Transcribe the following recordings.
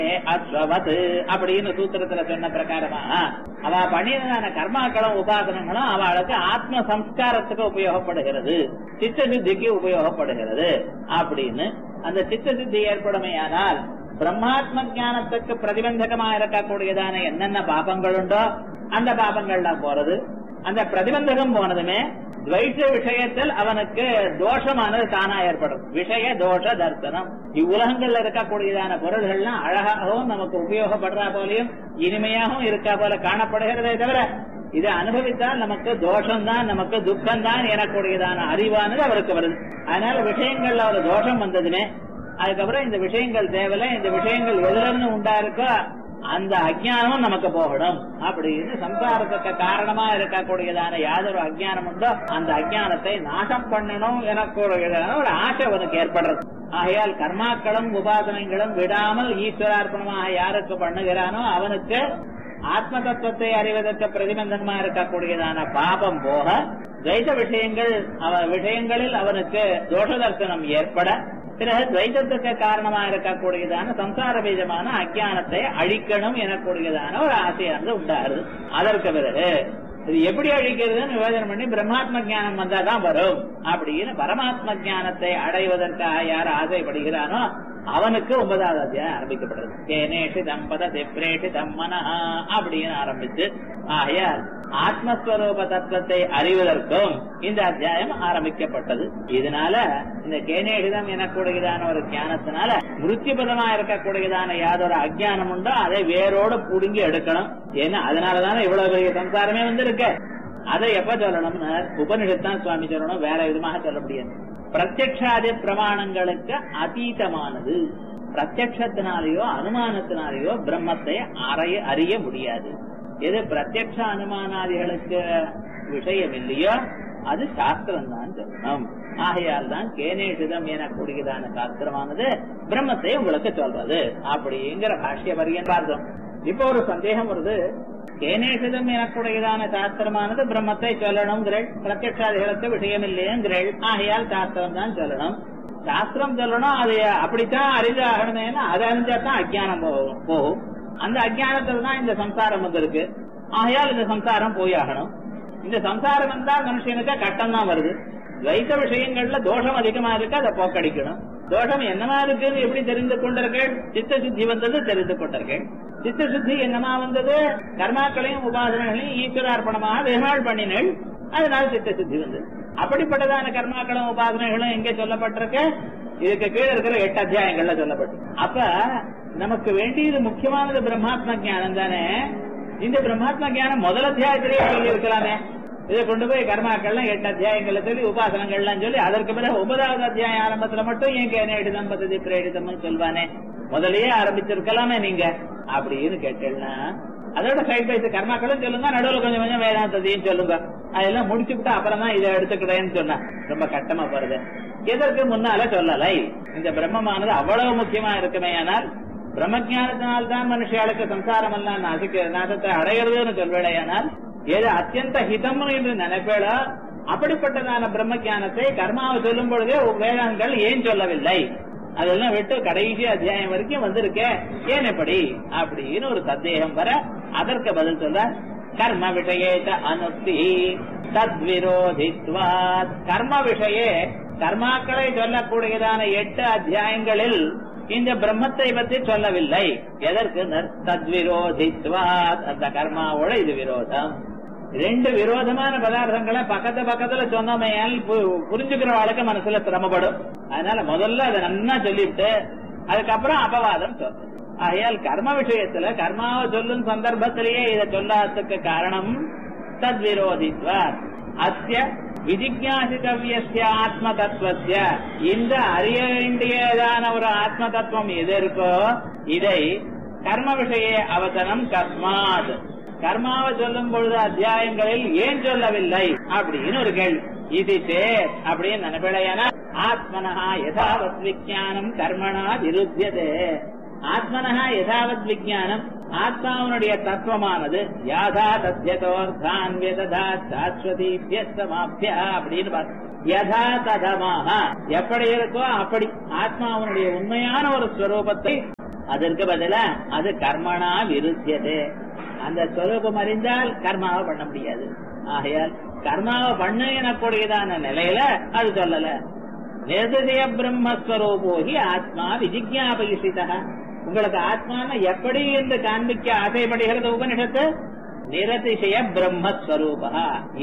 அஸ்வவத் அப்படின்னு சூத்திரத்துல சொன்ன பிரகாரமா அவ பண்ணியதான கர்மாக்களும் உபாசனங்களும் அவளுக்கு ஆத்ம சம்ஸ்காரத்துக்கு உபயோகப்படுகிறது சித்த சித்திக்கு உபயோகப்படுகிறது அப்படின்னு அந்த சித்த சித்தி ஏற்படுமையானால் பிரம்மாத்ம ஞானத்துக்கு பிரதிபந்தகமா இருக்கக்கூடியதான என்னென்ன பாபங்கள் உண்டோ அந்த பாபங்கள்லாம் போறது அந்த பிரதிபந்தகம் போனதுமே துவைத்த விஷயத்தில் அவனுக்கு தோஷமானது தானா ஏற்படும் விஷய தோஷ தர்சனம் இவ்வுலகங்கள்ல இருக்கக்கூடியதான பொருள்கள்லாம் அழகாகவும் நமக்கு உபயோகப்படுறா போலையும் இனிமையாகவும் இருக்கா போல காணப்படுகிறதே தவிர இதை அனுபவித்தால் நமக்கு தோஷம்தான் நமக்கு துக்கம்தான் எனக்கூடியதான அறிவானது அவருக்கு வருது அதனால விஷயங்கள்ல ஒரு தோஷம் வந்ததுமே அதுக்கப்புறம் இந்த விஷயங்கள் தேவையில்லை இந்த விஷயங்கள் எதிலிருந்து உண்டா இருக்கோ அந்த அஜ்ஞானமும் நமக்கு போகணும் அப்படின்னு சம்சாரத்துக்கு காரணமா இருக்கக்கூடியதான யாதொரு அஜ்ஞானம் உண்டோ அந்த அஜ்ஞானத்தை நாசம் பண்ணணும் எனக்கூடியதான ஒரு ஆசை அவனுக்கு ஏற்படுறது ஆகையால் கர்மாக்களும் உபாசனங்களும் விடாமல் ஈஸ்வரார்ப்பணமாக யாருக்கு பண்ணுகிறானோ அவனுக்கு ஆத்ம தத்துவத்தை அறிவதற்கு பிரதிபந்தகமா இருக்கக்கூடியதான பாபம் போக துவைத விஷயங்கள் அவ விஷயங்களில் அவனுக்கு தோஷ தர்சனம் ஏற்பட பிறகு துவைதத்துக்கு காரணமா இருக்கக்கூடியதான சம்சார பீஜமான அஜானத்தை அழிக்கணும் எனக்கூடியதான ஒரு ஆசையானது உண்டாருது அதற்கு பிறகு இது எப்படி அழிக்கிறதுன்னு யோஜனை பண்ணி பிரம்மாத்ம ஜானம் வந்தாதான் வரும் அப்படின்னு பரமாத்ம ஜானத்தை அடைவதற்காக யார் ஆசைப்படுகிறானோ அவனுக்கு ஒன்பதாவது அத்தியாயம் ஆரம்பிக்கப்படுறது தேனேஷி தம்பத திப்ரேஷி தம்மனஹா அப்படின்னு ஆரம்பிச்சு ஆகையால் ஆத்மஸ்வரூப தத்துவத்தை அறிவதற்கும் இந்த அத்தியாயம் ஆரம்பிக்கப்பட்டது இதனால இந்த கேனேஷிதம் எனக்கூடியதான ஒரு ஞானத்தினால மிருத்திபதமா இருக்கக்கூடியதான யாதொரு அஜ்ஞானம் உண்டோ அதை வேரோடு புடுங்கி எடுக்கணும் ஏன்னா அதனாலதானே இவ்வளவு பெரிய சம்சாரமே வந்திருக்கு அதை எப்ப சொல்லணும்னு உபனிஷத்தான் சுவாமி சொல்லணும் வேற விதமாக சொல்ல முடியாது பிரத்யக்ஷாதி பிரமாணங்களுக்கு அதீதமானது பிரத்யக்ஷத்தினாலேயோ அனுமானத்தினாலேயோ பிரம்மத்தை அறைய அறிய முடியாது எது பிரத்யக்ஷ அனுமானாதிகளுக்கு விஷயம் இல்லையோ அது சாஸ்திரம் தான் சொல்லணும் ஆகையால் தான் கேனேஷிதம் எனக்கூடியதான சாஸ்திரமானது பிரம்மத்தை உங்களுக்கு சொல்றது அப்படிங்கிற பாஷ்ய பரியன் பார்த்தோம் இப்போ ஒரு சந்தேகம் வருது கேனேஷிதம் எனக்கூடியதான சாஸ்திரமானது பிரம்மத்தை சொல்லணுங்கிறள் பிரத்யக்ஷாதிகளுக்கு விஷயம் இல்லையங்கிறள் ஆகையால் சாஸ்திரம் தான் சொல்லணும் சாஸ்திரம் சொல்லணும் அது அப்படித்தான் அறிந்து ஆகணுமேனா அதை அறிஞ்சா தான் அஜானம் போகும் அந்த அஜானத்துல தான் இந்த சம்சாரம் வந்திருக்கு ஆகையால் இந்த சம்சாரம் போய் ஆகணும் இந்த சம்சாரம் வந்தால் மனுஷனுக்கு கட்டம் தான் வருது துவைத்த விஷயங்கள்ல தோஷம் அதிகமா இருக்கு அதை போக்கடிக்கணும் தோஷம் என்னமா இருக்குன்னு எப்படி தெரிந்து கொண்டிருக்கேன் சித்த சுத்தி வந்தது தெரிந்து கொண்டிருக்கேன் சித்த சுத்தி என்னமா வந்தது கர்மாக்களையும் உபாசனைகளையும் ஈஸ்வரார்ப்பணமாக வெகுநாள் பண்ணினேள் அதனால சித்த சுத்தி வந்தது அப்படிப்பட்டதான கர்மாக்களும் உபாசனைகளும் எங்கே சொல்லப்பட்டிருக்கு இதுக்கு கீழே இருக்கிற எட்டு அத்தியாயங்கள்ல சொல்லப்பட்டிருக்கு அப்ப நமக்கு வேண்டியது முக்கியமானது பிரம்மாத்ம ஜானம் தானே இந்த பிரம்மாத்ம ஜானம் முதல் அத்தியாயத்திலேயே சொல்லி இருக்கலாமே இதை கொண்டு போய் கர்மாக்கள்லாம் எட்டு அத்தியாயங்களை சொல்லி உபாசனங்கள்லாம் சொல்லி அதற்கு பிறகு ஒன்பதாவது அத்தியாய ஆரம்பத்துல மட்டும் ஏன் கேனேடிதம் பத்ததி பிரேடிதம்னு சொல்வானே முதல்லயே ஆரம்பிச்சிருக்கலாமே நீங்க அப்படின்னு கேட்டேன்னா அதோட சைட் பை கர்மாக்களும் சொல்லுங்க நடுவில் கொஞ்சம் கொஞ்சம் வேதாந்தத்தையும் சொல்லுங்க அதெல்லாம் முடிச்சு விட்டு அப்புறம் தான் இதை எடுத்துக்கிறேன்னு சொன்னா ரொம்ப கட்டமா போறது எதற்கு முன்னால சொல்லலை இந்த பிரம்மமானது அவ்வளவு முக்கியமா இருக்குமே ஆனால் பிரம்மஜானத்தினால் தான் மனுஷியாளுக்கு சம்சாரம் எல்லாம் நாசிக்க நாசத்தை அடைகிறதுன்னு சொல்வேடையானால் எது அத்தியந்த ஹிதம் என்று நினைப்பேடோ அப்படிப்பட்டதான பிரம்ம ஜானத்தை கர்மாவை சொல்லும் பொழுதே வேதங்கள் ஏன் சொல்லவில்லை அதெல்லாம் விட்டு கடைசி அத்தியாயம் வரைக்கும் வந்திருக்கே ஏன் எப்படி அப்படின்னு ஒரு சந்தேகம் வர அதற்கு பதில் சொல்ல கர்ம விஷயேத அனுத்தி தத்விரோதித்வாத் கர்ம விஷயே கர்மாக்களை சொல்லக்கூடியதான எட்டு அத்தியாயங்களில் இந்த பிரம்மத்தை பற்றி சொல்லவில்லை எதற்கு தத்விரோதித்வாத் அந்த கர்மாவோட இது விரோதம் ரெண்டு விரோதமான பதார்த்தங்களை பக்கத்து பக்கத்துல சொன்னமையால் புரிஞ்சுக்கிறவாளுக்கு மனசுல சிரமப்படும் அதனால முதல்ல அதை நன்னா சொல்லிட்டு அதுக்கப்புறம் அபவாதம் சொல்றது ஆகையால் கர்ம விஷயத்துல கர்மாவை சொல்லும் சந்தர்ப்பத்திலேயே இதை சொல்லாததுக்கு காரணம் தத்விரோதித்வார் அஸ்ய விஜிஜாசித்தவிய ஆத்ம தத்துவசிய இந்த அறிய வேண்டியதான ஒரு ஆத்ம தத்துவம் எது இருக்கோ இதை கர்ம விஷய அவசரம் கஸ்மாத் கர்மாவை சொல்லும் பொழுது அத்தியாயங்களில் ஏன் சொல்லவில்லை அப்படின்னு ஒரு கேள்வி இது சேத் அப்படின்னு நினைப்படையான ஆத்மனஹா யதாவத் விஜானம் கர்மணா விருத்தியதே ஆத்மனஹா யதாவத் விஜானம் ஆத்மாவனுடைய தத்துவமானது யாதா தத்யதோர்தான் வியததா சாஸ்வதீபியஸ்தமாபியா அப்படின்னு பார்த்து யதா ததமாக எப்படி இருக்கோ அப்படி ஆத்மாவனுடைய உண்மையான ஒரு ஸ்வரூபத்தை அதற்கு பதிலா அது கர்மனா விருத்தியது அந்த ஸ்வரூபம் அறிந்தால் கர்மாவை பண்ண முடியாது ஆகையால் கர்மாவை பண்ண எனக்கூடியதான நிலையில அது சொல்லல நிர்தய பிரம்மஸ்வரூபோகி ஆத்மா விஜிஜாபயிஷிதா உங்களுக்கு ஆத்மான எப்படி என்று காண்பிக்க ஆசைப்படுகிறது உபனிஷத்து நிரதிசய பிரம்மஸ்வரூபா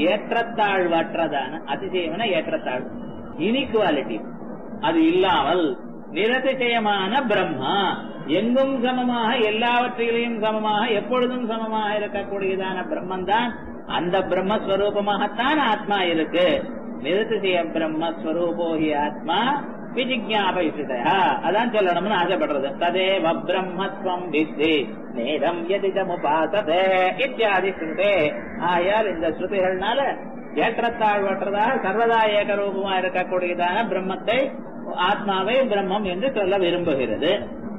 ஏற்றத்தாழ்வற்றதான அதிசயம்னா ஏற்றத்தாழ்வு இனிக்குவாலிட்டி அது இல்லாமல் நிரதிசயமான பிரம்மா எங்கும் சமமாக எல்லாவற்றிலையும் சமமாக எப்பொழுதும் சமமாக இருக்கக்கூடியதான பிரம்மன் தான் அந்த பிரம்மஸ்வரூபமாகத்தான் ஆத்மா இருக்கு நிரதிசய பிரம்மஸ்வரூபோகி ஆத்மா விஜிஜாபயிஷிதா அதான் சொல்லணும்னு ஆசைப்படுறது ததேவ பிரம்மத்வம் வித்தி நேரம் எதிதமுபாசதே இத்தியாதி ஸ்ருதே ஆயால் இந்த ஸ்ருதிகள்னால ஏற்றத்தாழ்வற்றதாக சர்வதா ஏகரூபமா இருக்கக்கூடியதான பிரம்மத்தை ஆத்மாவை பிரம்மம் என்று சொல்ல விரும்புகிறது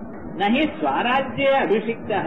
நகி ஸ்வராஜ்ய அபிஷிக்தா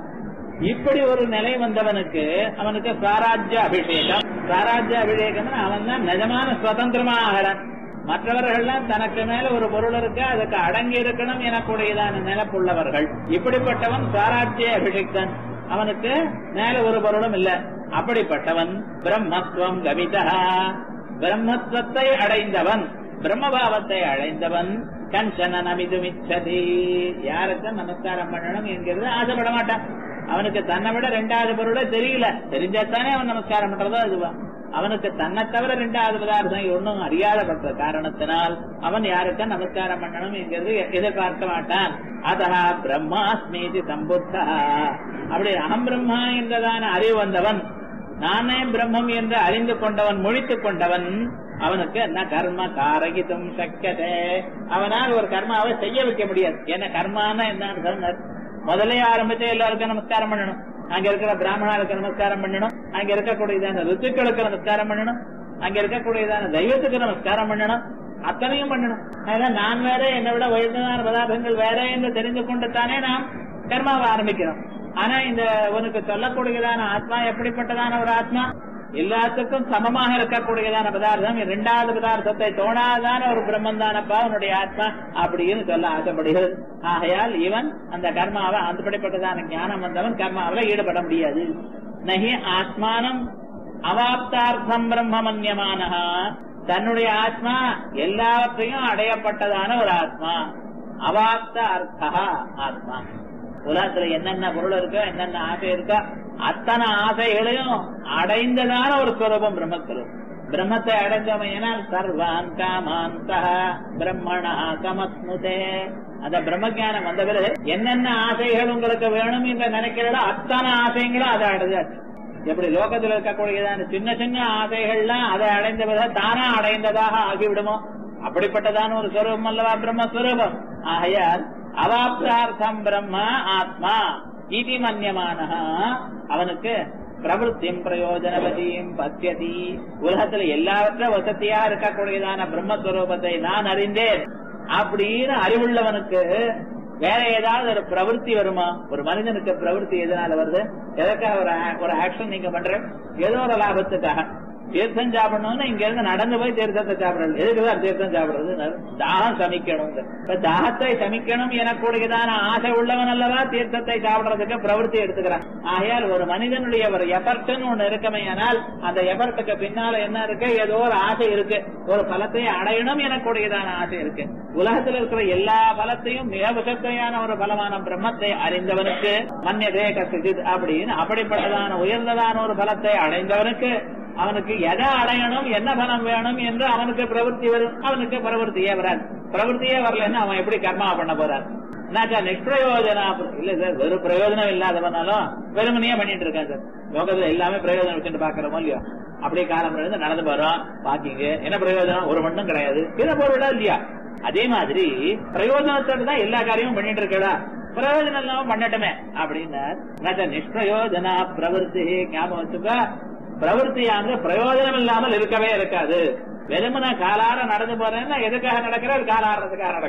இப்படி ஒரு நிலை வந்தவனுக்கு அவனுக்கு ஸ்வராஜ்ய அபிஷேகம் ஸ்வராஜ்ய அபிஷேகம் அவன் தான் நிஜமான சுதந்திரமா ஆகிறான் மற்றவர்கள்லாம் தனக்கு மேல ஒரு பொருள் இருக்கு அதுக்கு அடங்கி இருக்கணும் எனக்கூடியதான நிலப்புள்ளவர்கள் இப்படிப்பட்டவன் ஸ்வராஜ்ய அபிஷிக்தன் அவனுக்கு மேல ஒரு பொருளும் இல்ல அப்படிப்பட்டவன் பிரம்மத்துவம் கவிதா பிரம்மத்துவத்தை அடைந்தவன் பிரம்மபாவத்தை அடைந்தவன் கஞ்சன நமிதுமிச்சதி யாருக்கும் நமஸ்காரம் பண்ணணும் என்கிறது ஆசைப்பட மாட்டான் அவனுக்கு தன்னை விட ரெண்டாவது பொருளே தெரியல தெரிஞ்சாத்தானே அவன் நமஸ்காரம் பண்றதோ அதுவா அவனுக்கு தன்னை தவிர ரெண்டாவது பதார்த்தம் ஒன்றும் அறியாதப்பட்ட காரணத்தினால் அவன் யாருக்கும் நமஸ்காரம் பண்ணணும் என்கிறது எதிர்பார்க்க மாட்டான் அதா பிரம்மாஸ்மீதி சம்புத்தா அப்படி அகம் பிரம்மா என்றதான அறிவு வந்தவன் நானே பிரம்மம் என்று அறிந்து கொண்டவன் மொழித்துக் கொண்டவன் அவனுக்கு என்ன கர்ம காரகித்தும் சக்கியதே அவனால் ஒரு கர்மாவை செய்ய வைக்க முடியாது என்ன கர்மானா என்ன முதலே ஆரம்பிச்சு எல்லாருக்கும் நமஸ்காரம் பண்ணணும் அங்க இருக்கிற பிராமணாளுக்கு நமஸ்காரம் பண்ணணும் அங்க இருக்கக்கூடியதான ருத்துக்களுக்கு நமஸ்காரம் பண்ணணும் அங்க இருக்கக்கூடியதான தெய்வத்துக்கு நமஸ்காரம் பண்ணணும் அத்தனையும் பண்ணணும் அதனால நான் வேற என்னை விட உயர்ந்ததான பதார்த்தங்கள் வேற என்று தெரிந்து கொண்டு தானே நாம் கர்மாவை ஆரம்பிக்கிறோம் ஆனா இந்த உனக்கு சொல்லக்கூடியதான ஆத்மா எப்படிப்பட்டதான ஒரு ஆத்மா எல்லாத்துக்கும் சமமாக இருக்கக்கூடியதான பதார்த்தம் இரண்டாவது பதார்த்தத்தை தோணாதான ஒரு பிரம்மன் தானப்பா உன்னுடைய ஆத்மா அப்படின்னு சொல்ல ஆசைப்படுகிறது ஆகையால் இவன் அந்த கர்மாவை அந்தப்படிப்பட்டதான ஞானம் வந்தவன் கர்மாவில ஈடுபட முடியாது நகி ஆத்மானம் அவாப்தார்த்தம் பிரம்மமன்யமானஹா தன்னுடைய ஆத்மா எல்லாவற்றையும் அடையப்பட்டதான ஒரு ஆத்மா அவாப்த அர்த்தா ஆத்மா உலகத்துல என்னென்ன பொருள் இருக்கோ என்னென்ன ஆசை இருக்கோ அத்தனை ஆசைகளையும் அடைந்ததான ஒரு ஸ்வரூபம் பிரம்மஸ்வரூபம் பிரம்மத்தை அடைஞ்சவன் ஏனால் சர்வான் காமான் சஹ பிரம்மணா சமஸ்முதே அந்த பிரம்ம ஞானம் வந்த பிறகு என்னென்ன ஆசைகள் உங்களுக்கு வேணும் என்று நினைக்கிறதோ அத்தனை ஆசைகளும் அதை அடைஞ்சாச்சு எப்படி லோகத்தில் இருக்கக்கூடியதான சின்ன சின்ன ஆசைகள்லாம் அதை அடைந்த பிறகு தானா அடைந்ததாக ஆகிவிடுமோ அப்படிப்பட்டதான ஒரு ஸ்வரூபம் அல்லவா பிரம்மஸ்வரூபம் ஆகையால் அவாப்தார்த்தம் பிரம்ம ஆத்மா இது மன்யமான அவனுக்கு பிரவருத்தியும் பிரயோஜனவதியும் பத்தியதி உலகத்துல எல்லாவற்ற வசதியா இருக்கக்கூடியதான பிரம்மஸ்வரூபத்தை நான் அறிந்தேன் அப்படின்னு அறிவுள்ளவனுக்கு வேற ஏதாவது ஒரு பிரவருத்தி வருமா ஒரு மனிதனுக்கு பிரவருத்தி எதனால வருது எதற்காக ஒரு ஒரு ஆக்ஷன் நீங்க பண்ற ஏதோ ஒரு லாபத்துக்காக தீர்த்தம் சாப்பிடணும்னு இங்க இருந்து நடந்து போய் தீர்த்தத்தை சாப்பிடணும் எதுக்குதான் தீர்த்தம் சாப்பிடுறது தாகம் சமிக்கணும் இப்ப தாகத்தை சமிக்கணும் எனக்கூடியதான ஆசை உள்ளவன் அல்லவா தீர்த்தத்தை சாப்பிடுறதுக்கு பிரவருத்தி எடுத்துக்கிறான் ஆகையால் ஒரு மனிதனுடைய ஒரு எபர்ட்னு ஒண்ணு இருக்கமையானால் அந்த எபர்ட்டுக்கு பின்னால என்ன இருக்கு ஏதோ ஒரு ஆசை இருக்கு ஒரு பலத்தை அடையணும் எனக்கூடியதான ஆசை இருக்கு உலகத்தில் இருக்கிற எல்லா பலத்தையும் மிக விசத்தையான ஒரு பலமான பிரம்மத்தை அறிந்தவனுக்கு மன்யதே கசித் அப்படின்னு அப்படிப்பட்டதான உயர்ந்ததான ஒரு பலத்தை அடைந்தவனுக்கு அவனுக்கு எதை அடையணும் என்ன பலம் வேணும் என்று அவனுக்கு பிரவருத்தி வரும் அவனுக்கு பிரவருத்தியே வராது பிரவருத்தியே வரலன்னா அவன் எப்படி கர்மா பண்ண போறான் என்னாச்சா நிஷ்பிரயோஜனா இல்ல சார் வெறும் பிரயோஜனம் இல்லாதவனாலும் வெறுமனையே பண்ணிட்டு இருக்கேன் சார் லோகத்துல எல்லாமே பிரயோஜனம் வச்சுட்டு பாக்குறோமோ இல்லையோ அப்படியே காலம் இருந்து நடந்து போறோம் வாக்கிங்க என்ன பிரயோஜனம் ஒரு மண்ணும் கிடையாது இதை போடுடா இல்லையா அதே மாதிரி பிரயோஜனத்தோட தான் எல்லா காரியமும் பண்ணிட்டு இருக்கடா பிரயோஜனம் இல்லாம பண்ணட்டுமே அப்படின்னா நிஷ்பிரயோஜனா பிரவருத்தி ஞாபகம் வச்சுக்கோ பிரவருத்தியானது பிரயோஜனம் இல்லாமல் இருக்கவே இருக்காது வெறுமன காலார நடந்து போறேன்னா எதுக்காக நடக்கிறேன் காலாடுறதுக்காக நடக்கிறேன்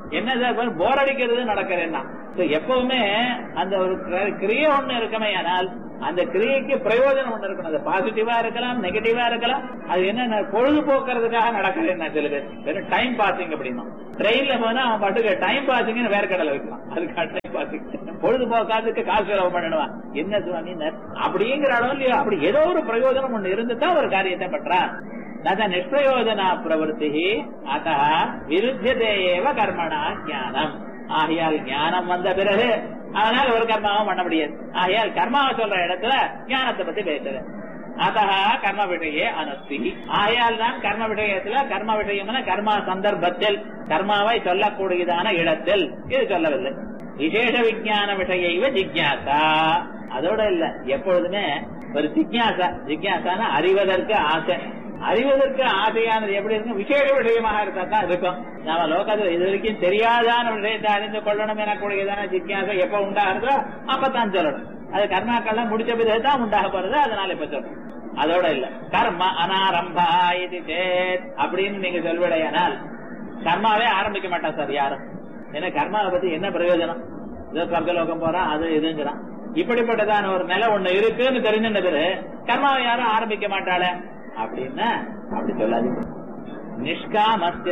என்ன சார் போர் அடிக்கிறது நடக்கிறேன்னா So, எப்பவுமே அந்த ஒரு கிர- கிரியை ஒண்ணு இருக்குமே ஆனால் அந்த கிரியைக்கு பிரயோஜனம் ஒண்ணு இருக்கணும் அது பாசிட்டிவா இருக்கலாம் நெகட்டிவா இருக்கலாம் அது என்ன பொழுதுபோக்குறதுக்காக நடக்கிறேன் சில பேர் வெறும் டைம் பாசிங் அப்படின்னா ட்ரெயின்ல போனா அவன் பாட்டுக்கு டைம் பாசிங்னு வேற கடலை வைக்கலாம் அதுக்காக டைம் பாசிங் பொழுதுபோக்காதுக்கு காசு செலவு பண்ணிடுவான் என்ன சுவாமி அப்படிங்கிற அளவு இல்லையோ அப்படி ஏதோ ஒரு பிரயோஜனம் ஒண்ணு இருந்து தான் ஒரு காரியத்தை பண்றான் நத நிஷ்பிரயோஜனா பிரவருத்தி அத விருத்தியதே ஏவ கர்மணா ஞானம் ஆகையால் ஞானம் வந்த பிறகு அதனால ஒரு கர்மாவும் பண்ண முடியாது ஆகையால் கர்மாவை சொல்ற இடத்துல ஞானத்தை பத்தி பேசுற அத கர்ம விஷயே அனஸ்தி ஆகையால் தான் கர்ம விஷயத்துல கர்ம விஷயம்னா கர்மா சந்தர்ப்பத்தில் கர்மாவை சொல்லக்கூடியதான இடத்தில் இது சொல்லவில்லை விசேஷ விஞ்ஞான விஷய ஜிக்யாசா அதோட இல்ல எப்பொழுதுமே ஒரு ஜிக்யாசா ஜிக்யாசான அறிவதற்கு ஆசை அறிவதற்கு ஆசையானது எப்படி இருக்கும் விசேஷ விஷயமாக இருந்தா தான் இருக்கும் நாம லோகத்தில் இது வரைக்கும் தெரியாதான விஷயத்தை அறிந்து கொள்ளணும் எனக்கூடியதான ஜிக்யாசை எப்ப உண்டாகிறதோ அப்பதான் சொல்லணும் அது கர்மாக்கள்லாம் முடிச்ச பிறகு தான் உண்டாக போறது அதனால இப்ப சொல்றோம் அதோட இல்ல கர்ம அனாரம்பா இது சேத் அப்படின்னு நீங்க சொல்விடையானால் கர்மாவே ஆரம்பிக்க மாட்டான் சார் யாரும் ஏன்னா கர்மாவை பத்தி என்ன பிரயோஜனம் ஏதோ சொர்க்கலோகம் போறான் அது இதுங்கிறான் இப்படிப்பட்டதான ஒரு நிலை ஒண்ணு இருக்குன்னு தெரிஞ்சின்ற பிறகு கர்மாவை யாரும் ஆரம்பிக்க மாட்டாளே அப்படின்னா அப்படி சொல்லாதீங்க நிஷ்காமஸ்ய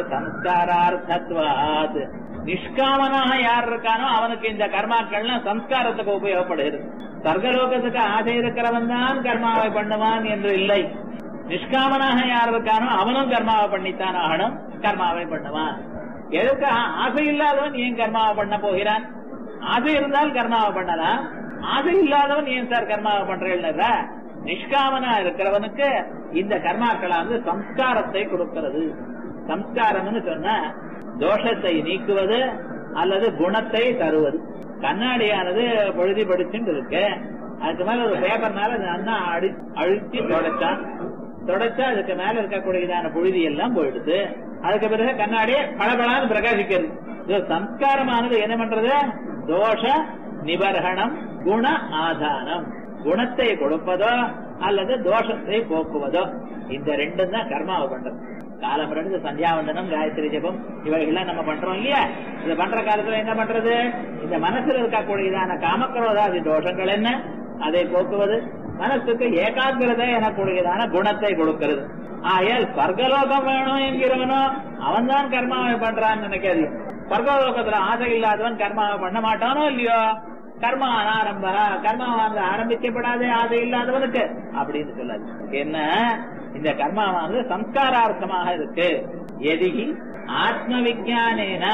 சம்ஸ்காரார்த்தத்வாத் நிஷ்காமனாக யார் இருக்கானோ அவனுக்கு இந்த கர்மாக்கள்லாம் சம்ஸ்காரத்துக்கு உபயோகப்படுகிறது சர்க்கலோகத்துக்கு ஆசை இருக்கிறவன் தான் கர்மாவை பண்ணுவான் என்று இல்லை நிஷ்காமனாக யார் இருக்கானோ அவனும் கர்மாவை பண்ணித்தான் ஆகணும் கர்மாவை பண்ணுவான் எதுக்கு ஆசை இல்லாதவன் ஏன் கர்மாவை பண்ண போகிறான் ஆசை இருந்தால் கர்மாவை பண்ணலாம் ஆசை இல்லாதவன் ஏன் சார் கர்மாவை பண்றேன் நிஷ்காமனா இருக்கிறவனுக்கு இந்த கர்மாக்களானது சம்ஸ்காரத்தை கொடுக்கிறது சம்ஸ்காரம்னு சொன்னா தோஷத்தை நீக்குவது அல்லது குணத்தை தருவது கண்ணாடியானது பொழுதி படிச்சுட்டு இருக்கு அதுக்கு மேல ஒரு பேப்பர்னால நல்லா அடி அழுத்தி தொடச்சான் தொடச்சா அதுக்கு மேல இருக்கக்கூடியதான புழுதி எல்லாம் போயிடுது அதுக்கு பிறகு கண்ணாடியே பளபளான்னு பிரகாசிக்கிறது இது சம்ஸ்காரமானது என்ன பண்றது தோஷ நிபர்கணம் குண ஆதானம் குணத்தை கொடுப்பதோ அல்லது தோஷத்தை போக்குவதோ இந்த ரெண்டும் தான் கர்மாவை பண்றது காலம் ரெண்டு சந்தியாவந்தனம் காயத்ரி ஜபம் இவைகள்லாம் நம்ம பண்றோம் இல்லையா இது பண்ற காலத்துல என்ன பண்றது இந்த மனசுல இருக்கக்கூடியதான காமக்ரோதாதி தோஷங்கள் என்ன அதை போக்குவது மனசுக்கு ஏகாகிரதை எனக்கூடியதான குணத்தை கொடுக்கிறது ஆயால் ஸ்வர்கலோகம் வேணும் என்கிறவனோ அவன் தான் கர்மாவை பண்றான்னு நினைக்காது ஸ்வர்கலோகத்துல ஆசை இல்லாதவன் கர்மாவை பண்ண மாட்டானோ இல்லையோ கர்மா அனாரம்ப கர்மா வாங்க ஆரம்பிக்கப்படாதே ஆசை இல்லாதவனுக்கு அப்படின்னு சொல்லாது என்ன இந்த கர்மாவானது சம்ஸ்காரார்த்தமாக இருக்கு எதிகி ஆத்ம விஜானேன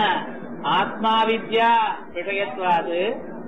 ஆத்மா வித்யா விஷயத்வாது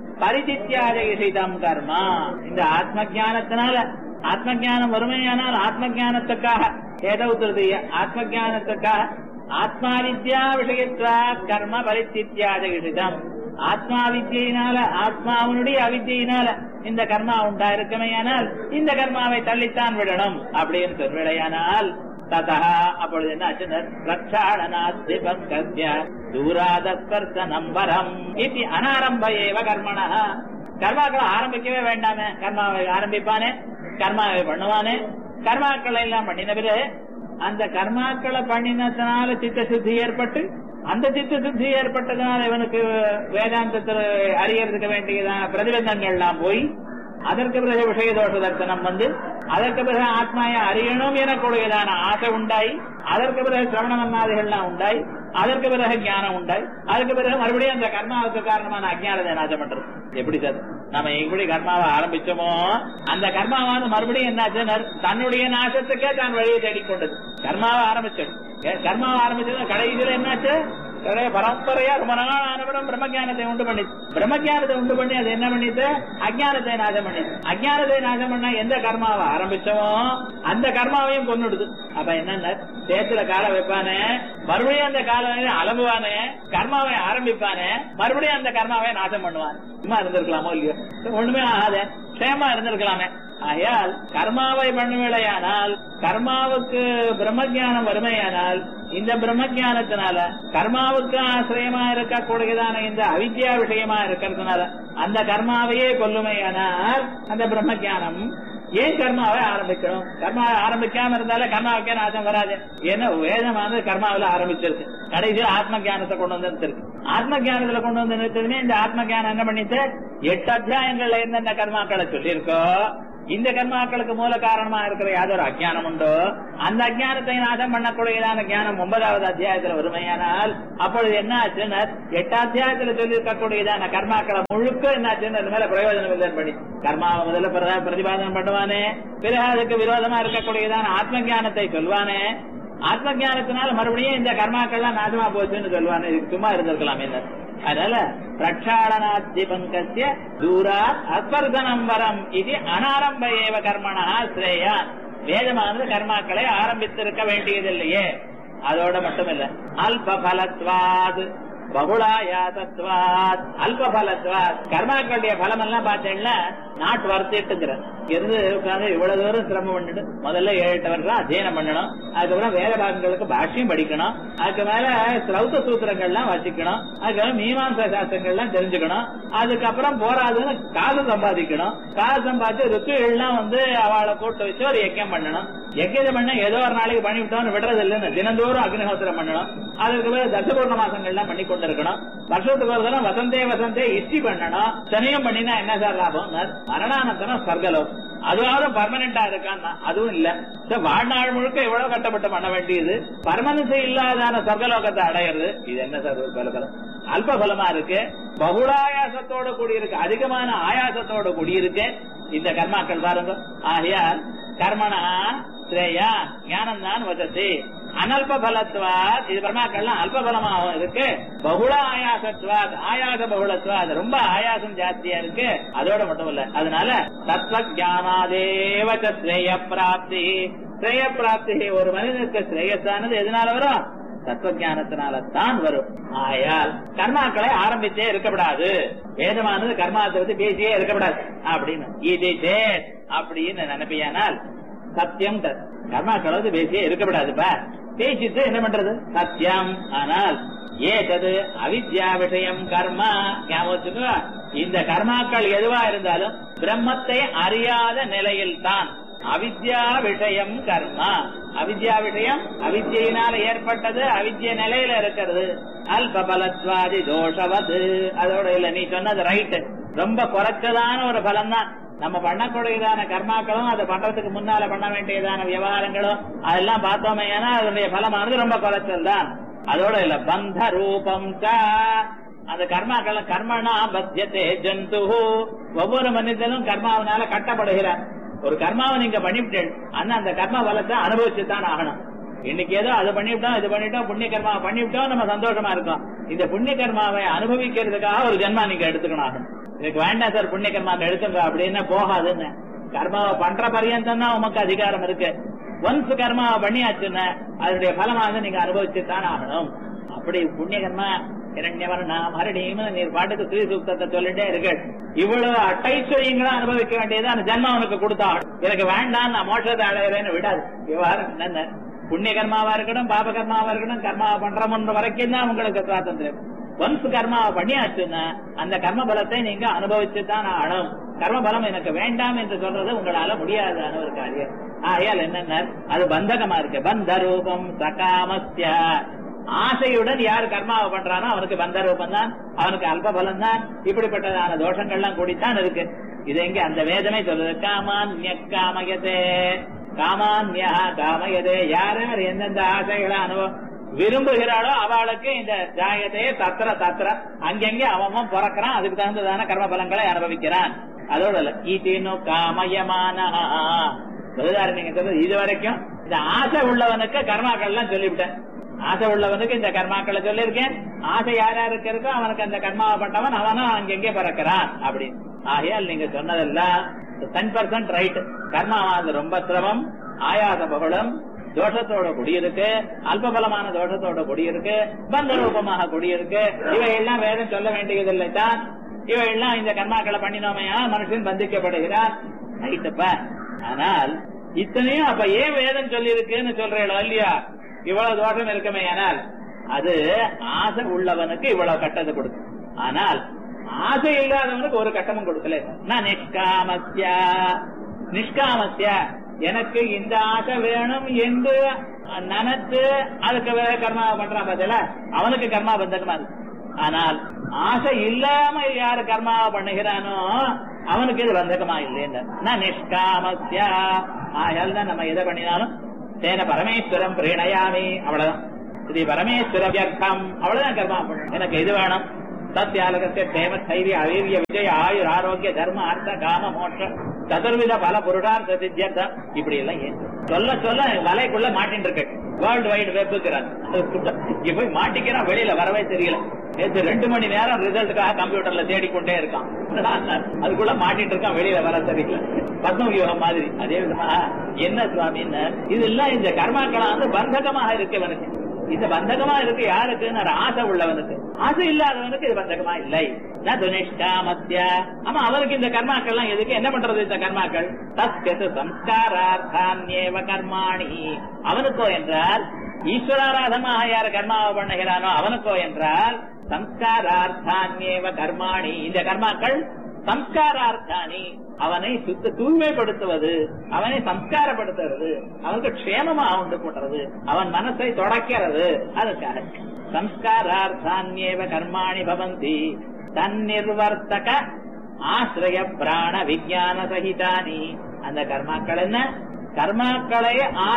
பரிதித்யாஜயிதம் கர்மா இந்த ஆத்ம ஜானத்தினால ஆத்ம ஜானம் வறுமையானால் ஆத்ம ஜானத்துக்காக ஏதோ திருதிய ஆத்ம ஜானத்துக்காக ஆத்மா வித்யா விஷயத்வா கர்ம பரித்தித்யாஜயிதம் ஆத்மா வித்தியினால ஆத்மாவனுடைய அவித்தியினால இந்த கர்மா உண்டாயிருக்கமையானால் இந்த கர்மாவை தள்ளித்தான் விடணும் அப்படின்னு சொல்விடையானால் ததா அப்பொழுது என்ன ஆச்சு பிரக்ஷாடனாத்தி பங்கஸ்ய தூராதஸ்பர்சனம் வரம் இது அனாரம்ப ஏவ கர்மணா கர்மாக்களை ஆரம்பிக்கவே வேண்டாமே கர்மாவை ஆரம்பிப்பானே கர்மாவை பண்ணுவானே கர்மாக்களை எல்லாம் பண்ணின பிறகு அந்த கர்மாக்களை பண்ணினதுனால சித்த சுத்தி ஏற்பட்டு அந்த சித்த சுத்தி ஏற்பட்டதுனால இவனுக்கு வேதாந்தத்தில் அறியறதுக்கு வேண்டியதான பிரதிபந்தங்கள்லாம் போய் அதற்கு பிறகு விஷய தோஷ தரிசனம் வந்து அதற்கு பிறகு ஆத்மாயை அறியணும் எனக்கூடியதான ஆசை உண்டாய் அதற்கு பிறகு சிரவண மன்னாதிகள்லாம் உண்டாய் அதற்கு பிறகு ஞானம் உண்டாய் அதுக்கு பிறகு மறுபடியும் அந்த கர்மாவுக்கு காரணமான அஜ்ஞானத்தை நாசம் பண்றது எப்படி சார் நம்ம எப்படி கர்மாவை ஆரம்பிச்சோமோ அந்த கர்மாவான மறுபடியும் என்னாச்சு தன்னுடைய நாசத்துக்கே தான் வழியை தேடிக்கொண்டது கர்மாவை ஆரம்பிச்சது கர்மாவை ஆரம்பிச்சது கடைசியில என்னாச்சு கடை பரம்பரையா ரொம்ப நாள் ஆனவரும் பிரம்மஜானத்தை உண்டு பண்ணி பிரம்மஜானத்தை உண்டு பண்ணி அது என்ன பண்ணிட்டு அஜானத்தை நாசம் பண்ணி அஜானத்தை நாசம் பண்ணா எந்த கர்மாவை ஆரம்பிச்சோமோ அந்த கர்மாவையும் கொண்டுடுது அப்ப என்னன்னா சேத்துல கால வைப்பானே மறுபடியும் அந்த கால அலம்புவானே கர்மாவை ஆரம்பிப்பானே மறுபடியும் அந்த கர்மாவை நாசம் பண்ணுவான் சும்மா இருந்திருக்கலாமோ இல்லையோ ஒண்ணுமே ஆகாத க்ஷேமா இருந்திருக்கலாமே ஆகையால் கர்மாவை பண்ணுவேளையானால் கர்மாவுக்கு பிரம்மஜானம் வறுமையானால் இந்த பிரம்மஜானத்தினால கர்மாவுக்கு ஆசிரியமா இருக்கக்கூடியதான இந்த அவித்யா விஷயமா இருக்கிறதுனால அந்த கர்மாவையே கொல்லுமையானால் அந்த பிரம்மஜானம் ஏன் கர்மாவை ஆரம்பிக்கணும் கர்மா ஆரம்பிக்காம இருந்தாலே கர்மாவுக்கே நாசம் வராது ஏன்னா வேதமானது கர்மாவில ஆரம்பிச்சிருக்கு கடைசியில் ஆத்ம ஞானத்தை கொண்டு வந்து நிறுத்திருக்கு ஆத்ம ஞானத்துல கொண்டு வந்து நிறுத்ததுமே இந்த ஆத்ம ஞானம் என்ன பண்ணிட்டு எட்டு அத்தியாயங்கள்ல என்னென்ன கர்மாக்களை சொல்லியிருக்கோ இந்த கர்மாக்களுக்கு மூல காரணமா இருக்கிற யாதொரு அஜ்ஞானம் உண்டோ அந்த அஜ்ஞானத்தை நாசம் பண்ணக்கூடியதான ஞானம் ஒன்பதாவது அத்தியாயத்துல வறுமையானால் அப்பொழுது என்ன ஆச்சுன்னா எட்டு அத்தியாயத்துல சொல்லி இருக்கக்கூடியதான கர்மாக்களை முழுக்க என்ன ஆச்சுன்னு அது மேல பிரயோஜனம் இல்லைன்னு பண்ணி கர்மாவை முதல்ல பிரதா- பிரதிபாதனம் பண்ணுவானே பிறகு அதுக்கு விரோதமா இருக்கக்கூடியதான ஆத்ம ஞானத்தை சொல்வானே ஆத்ம ஞானத்தினால மறுபடியும் இந்த கர்மாக்கள்லாம் நாசமா போச்சுன்னு சொல்லுவானே இதுக்கு சும்மா இருந்திருக்கலாமே இந்த அதனால பிரக்ஷாளனாத்தி பங்கசிய தூரா அஸ்வர்தனம் வரம் இது அனாரம்ப ஏவ கர்மணா ஸ்ரேயா வேதமானது கர்மாக்களை ஆரம்பித்திருக்க வேண்டியதில்லையே அதோட மட்டுமில்ல அல்ப பலத்வாத் பகுளாயாசத்வாத் அல்ப பலத்வாத் கர்மாக்களுடைய பலம் எல்லாம் பார்த்தீங்கன்னா நாட் வர்த்திட்டுங்கிற இருந்து உட்கார்ந்து இவ்வளவு தூரம் சிரமம் பண்ணிட்டு முதல்ல ஏழு எட்டு வருஷம் அத்தியனம் பண்ணணும் அதுக்கப்புறம் வேத பாகங்களுக்கு பாஷ்யம் படிக்கணும் அதுக்கு மேல ஸ்ரௌத்த சூத்திரங்கள்லாம் வச்சுக்கணும் அதுக்கப்புறம் மீமாம்சா சாஸ்திரங்கள்லாம் தெரிஞ்சுக்கணும் அதுக்கப்புறம் போராதுன்னு காசு சம்பாதிக்கணும் காசு சம்பாதிச்சு ருத்துகள்லாம் வந்து அவளை கூட்டு வச்சு ஒரு யக்கியம் பண்ணணும் யக்கியத்தை பண்ண ஏதோ ஒரு நாளைக்கு பண்ணிவிட்டோம்னு விடுறது இல்லைன்னு தினந்தோறும் அக்னிஹோத்திரம் பண்ணணும் அதுக்கு பிறகு தசபூர்ண மாசங்கள்லாம் பண்ணி கொண்டிருக்கணும் வருஷத்துக்கு ஒரு தரம் வசந்தே வசந்தே இஷ்டி பண்ணணும் சனியம் பண்ணினா என்ன சார் லாபம் மரணானந்தரம் ஸ்வர்கலோகம் அதுவாவது பர்மனண்டா இருக்கான்னா அதுவும் இல்ல சோ, வாழ்நாள் முழுக்க எவ்வளவு கட்டப்பட்டு பண்ண வேண்டியது பர்மனன்ஸ் இல்லாதான சொர்க்கலோகத்தை அடையிறது இது என்ன சார் ஒரு பலபலம் அல்ப பலமா இருக்கு பகுளாயாசத்தோட கூடி இருக்கு அதிகமான ஆயாசத்தோட கூடி இருக்கு இந்த கர்மாக்கள் பாருங்க ஆகையால் கர்மனா ஸ்ரேயா ஞானம் தான் வசதி அனல்ப பலத்வாத் இது கர்மாக்கள்லாம் அல்ப பலமாகவும் இருக்கு பகுள ஆயாசத்வாத் ஆயாச பகுளத்வாத் ரொம்ப ஆயாசம் ஜாஸ்தியா இருக்கு அதோட மட்டும் இல்ல அதனால தத்துவ ஜானாதேவ ஸ்ரேய பிராப்தி ஸ்ரேய பிராப்தி ஒரு மனிதனுக்கு ஸ்ரேயஸானது எதனால வரும் தத்துவ ஞானத்தினால தான் வரும் ஆயால் கர்மாக்களை ஆரம்பிச்சே இருக்கக்கூடாது வேதமானது கர்மாத்தை பத்தி பேசியே இருக்கக்கூடாது அப்படின்னு இது சேத் அப்படின்னு நினைப்பியானால் சத்தியம் தத் கர்மாக்களை வந்து பேசியே இருக்கக்கூடாதுப்பா பேசிட்டு என்ன பண்றது சத்தியம் ஆனால் ஏதது அவித்யா விஷயம் கர்மா ஞாபகம் வச்சுக்கோ. இந்த கர்மாக்கள் எதுவா இருந்தாலும் பிரம்மத்தை அறியாத நிலையில் தான் அவித்யா விஷயம் கர்மா அவித்யா விஷயம் அவித்யினால ஏற்பட்டது அவித்ய நிலையில இருக்கிறது அல்ப பலத்வாதி தோஷவது அதோட இல்ல நீ சொன்னது ரைட் ரொம்ப குறைச்சதான ஒரு பலம் தான் நம்ம பண்ணக்கூடியதான கர்மாக்களும் அதை பண்றதுக்கு முன்னால பண்ண வேண்டியதான விவகாரங்களும் அதெல்லாம் பார்த்தோமே ஏன்னா அதனுடைய பலமானது ரொம்ப குறைச்சல் தான் அதோட இல்ல பந்த ரூபம் ச அந்த கர்மாக்கள் கர்மனா பத்தியத்தே ஜந்து ஒவ்வொரு மனிதனும் கர்மாவினால கட்டப்படுகிறார் ஒரு கர்மாவை நீங்க பண்ணிவிட்டேன் ஆனா அந்த கர்ம பலத்தை அனுபவிச்சு தான் ஆகணும் இன்னைக்கு ஏதோ அதை பண்ணிவிட்டோம் இது பண்ணிவிட்டோம் புண்ணிய கர்மாவை பண்ணிவிட்டோம் நம்ம சந்தோஷமா இருக்கோம் இந்த புண்ணிய கர்மாவை அனுபவிக்கிறதுக்காக ஒரு ஜென்மா நீங்க எடுத்துக்கணும் ஆகணும் இதுக்கு வேண்டாம் சார் புண்ணிய கர்மாவை எடுத்துங்க அப்படின்னு போகாதுன்னு கர்மாவை பண்ற பரியந்தம் தான் உமக்கு அதிகாரம் இருக்கு ஒன்ஸ் கர்மாவை பண்ணியாச்சுன்னா அதனுடைய பலமாக நீங்க அனுபவிச்சு தான் ஆகணும் அப்படி புண்ணிய கர்மா இரண்யவர்ணா மரணியும் நீர் பாட்டுக்கு ஸ்ரீ சூக்தத்தை சொல்லிட்டே இருக்கு இவ்வளவு அட்டைஸ்வரியங்களும் அனுபவிக்க வேண்டியது அந்த ஜென்மம் உனக்கு கொடுத்தாகணும் எனக்கு வேண்டாம் நான் மோட்சத்தை அடையிறேன்னு விடாது விவகாரம் என்னென்ன புண்ணிய கர்மாவா இருக்கட்டும் பாப கர்மாவா இருக்கட்டும் கர்மாவை பண்றோம்ன்ற வரைக்கும் தான் உங்களுக்கு சுவாதந்திரம் ஒன்ஸ் கர்மாவை பண்ணியாச்சுன்னா அந்த கர்ம பலத்தை நீங்க அனுபவிச்சு தான் ஆகணும் கர்ம பலம் எனக்கு வேண்டாம் என்று சொல்றது உங்களால முடியாதான ஒரு காரியம் ஆகையால் என்னென்ன அது பந்தகமா இருக்கு பந்த ரூபம் சகாமஸ்ய ஆசையுடன் யார் கர்மாவை பண்றானோ அவனுக்கு பந்த ரூபம் தான் அவனுக்கு அல்ப பலம் தான் இப்படிப்பட்டதான தோஷங்கள்லாம் கூடித்தான் இருக்கு இது எங்க அந்த வேதமே சொல்லுது காமான்ய காமயதே காமான்யா காமயதே யார் யார் எந்தெந்த ஆசைகளை அனுபவம் விரும்புகிறாளோ அவளுக்கு இந்த ஜாயத்தையே தத்திர தத்திர அங்கங்கே அவன் பிறக்கிறான் அதுக்கு தகுந்ததான கர்ம பலங்களை அனுபவிக்கிறான் அதோட இல்ல ஈட்டினு காமயமான நீங்க சொல்றது இது வரைக்கும் இந்த ஆசை உள்ளவனுக்கு கர்மாக்கள் எல்லாம் சொல்லிவிட்டேன் ஆசை உள்ளவனுக்கு இந்த கர்மாக்களை சொல்லியிருக்கேன் ஆசை யார் யாருக்கு இருக்கோ அவனுக்கு அந்த கர்மாவை பண்ணவன் அவனும் அங்கெங்கே பிறக்கிறான் அப்படின்னு ஆகையால் நீங்க சொன்னதெல்லாம் டென் பர்சன்ட் ரைட் கர்மாவானது ரொம்ப சிரமம் ஆயாச பகுளம் தோஷத்தோட குடியிருக்கு அல்பபலமான தோஷத்தோட குடியிருக்கு பந்த ரூபமாக குடியிருக்கு இவையெல்லாம் வேதம் சொல்ல வேண்டியதில்லை தான் இவையெல்லாம் இந்த கர்மாக்களை பண்ணினோமையா மனுஷன் பந்திக்கப்படுகிறார் ரைட்டுப்ப ஆனால் இத்தனையும் அப்ப ஏன் வேதம் சொல்லி இருக்குன்னு சொல்றீங்களோ இல்லையா இவ்வளவு தோஷம் இருக்குமே ஆனால் அது ஆசை உள்ளவனுக்கு இவ்வளவு கட்டத்தை கொடுக்கும் ஆனால் ஆசை இல்லாதவனுக்கு ஒரு கட்டமும் கொடுக்கல நான் நிஷ்காமஸ்யா நிஷ்காமத்திய எனக்கு இந்த ஆசை வேணும் என்று நினைத்து அதுக்கு வேற கர்மா பண்றான் பார்த்தல அவனுக்கு கர்மா பந்தகமா இருக்கு ஆனால் ஆசை இல்லாம யாரு கர்மாவை பண்ணுகிறானோ அவனுக்கு இது பந்தகமா இல்லைன்னு நிஷ்காமத்தியா ஆயால் தான் நம்ம எதை பண்ணினாலும் தேன பரமேஸ்வரம் பிரீணயாமி அவ்வளவுதான் ஸ்ரீ பரமேஸ்வர வியர்த்தம் அவ்வளவுதான் கர்மா பண்ணணும் எனக்கு இது வேணும் சத்யாலகத்தை தேம தைரிய அவீரிய விஜய ஆயுர் ஆரோக்கிய தர்ம அர்த்த காம மோட்ச சதுர்வித பல புருஷார்த்த சித்தியர்த்தம் இப்படி எல்லாம் ஏன் சொல்ல சொல்ல வலைக்குள்ள மாட்டின்னு இருக்கு வேர்ல்டு வைடு வெப்புக்கிறான் இங்க போய் மாட்டிக்கிறான் வெளியில வரவே தெரியல நேற்று ரெண்டு மணி நேரம் ரிசல்ட்டுக்காக கம்ப்யூட்டர்ல தேடிக்கொண்டே இருக்கான் அதுக்குள்ள மாட்டிட்டு இருக்கான் வெளியில வர தெரியல பத்மவியூகம் மாதிரி அதே விதமா என்ன சுவாமின்னு இதெல்லாம் இந்த கர்மாக்களம் வந்து பந்தகமாக இருக்கு இவனுக்கு இந்த பந்தகமா இருக்கு யாருக்கு ஆசை உள்ளவனுக்கு ஆசை இல்லாதவனுக்கு இது பந்தகமா இல்லை துனிஷ்டாமத்திய ஆமா அவருக்கு இந்த கர்மாக்கள்லாம் எதுக்கு என்ன பண்றது இந்த கர்மாக்கள் தஸ்கத்து சம்ஸ்காரார்த்தான்யேவ கர்மாணி அவனுக்கோ என்றால் ஈஸ்வராராதமாக யார் கர்மாவை பண்ணுகிறானோ அவனுக்கோ என்றால் சம்ஸ்காரார்த்தான்யேவ கர்மாணி இந்த கர்மாக்கள் சம்ஸ்காரார்த்தானி அவனை சுத்த தூய்மைப்படுத்துவது அவனை சம்ஸ்காரப்படுத்துறது அவனுக்கு க்ஷேமமா உண்டு பண்றது அவன் மனசை தொடக்கிறது அதுக்காக சம்ஸ்காரார்த்தான்யேவ கர்மாணி பவந்தி தன்னிர்வர்த்தக ஆசிரிய பிராண விஜயான சகிதானி அந்த கர்மாக்கள் என்ன கர்மாக்களை